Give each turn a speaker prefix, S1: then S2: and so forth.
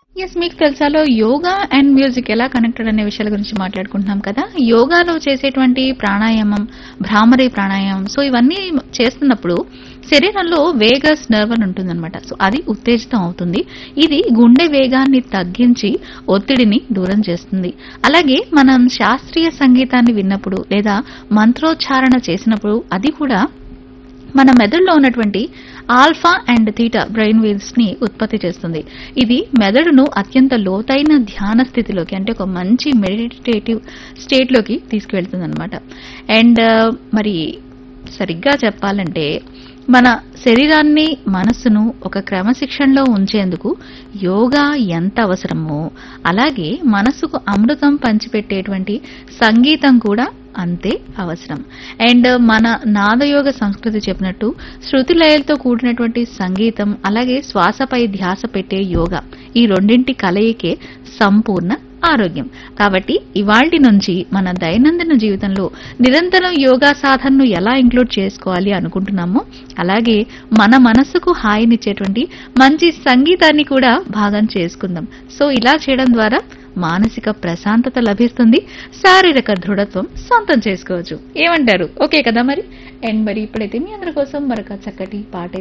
S1: yes మీకు తెలుసాలో yoga and music ఎలా కనెక్టెడ్ అనే విషయాల గురించి మాట్లాడుకుంటున్నాం కదా యోగాలో చేసేటువంటి ప్రాణాయామం భ్రామరి ప్రాణాయామం సో ఇవన్నీ చేస్తున్నప్పుడు శరీరంలో వేగస్ నర్వ్ అని ఉంటుందన్నమాట సో అది ఉత్తేజితం అవుతుంది ఇది గుండె వేగాన్ని తగ్గించి ఒత్తిడిని దూరం చేస్తుంది అలాగే మనం శాస్త్రీయ సంగీతాన్ని విన్నప్పుడు లేదా మంత్రోచ్చారణ చేసినప్పుడు అది కూడా మన మెదడులో ఉన్నటువంటి alpha and theta brain waves ని ఉత్పత్తి చేస్తుంది ఇది మెదడును అత్యంత లోతైన ధ్యాన స్థితిలోకి అంటే ఒక మంచి మెడిటేటివ్ స్టేట్ లోకి తీసుకువెళ్తుంది అనమాట అండ్ మరి సరిగ్గా చెప్పాలంటే మన శరీరాన్ని మనస్సును ఒక క్రమశిక్షణలో ఉంచేందుకు యోగా ఎంత అవసరమో అలాగే మనసుకు అమృతం పంచిపెట్టేటువంటి సంగీతం కూడా అంతే అవసరం అండ్ మన నాదయోగ సంస్కృతి చెప్పినట్టు శృతి లయలతో కూడినటువంటి సంగీతం అలాగే శ్వాసపై ధ్యాస పెట్టే యోగా ఈ రెండింటి కలయికే సంపూర్ణ ఆరోగ్యం కాబట్టి ఇవాల్టి నుంచి మన దైనందిన జీవితంలో నిరంతరం యోగా సాధనను ఎలా ఇంక్లూడ్ చేసుకోవాలి అనుకుంటున్నామో అలాగే మన మనసుకు హాయినిచ్చేటువంటి మంచి సంగీతాన్ని కూడా భాగం చేసుకుందాం సో ఇలా చేయడం ద్వారా మానసిక ప్రశాంతత లభిస్తుంది శారీరక దృఢత్వం సొంతం చేసుకోవచ్చు ఏమంటారు ఓకే కదా మరి అండ్ మరి ఇప్పుడైతే మీ అందరి కోసం మరొక చక్కటి పాట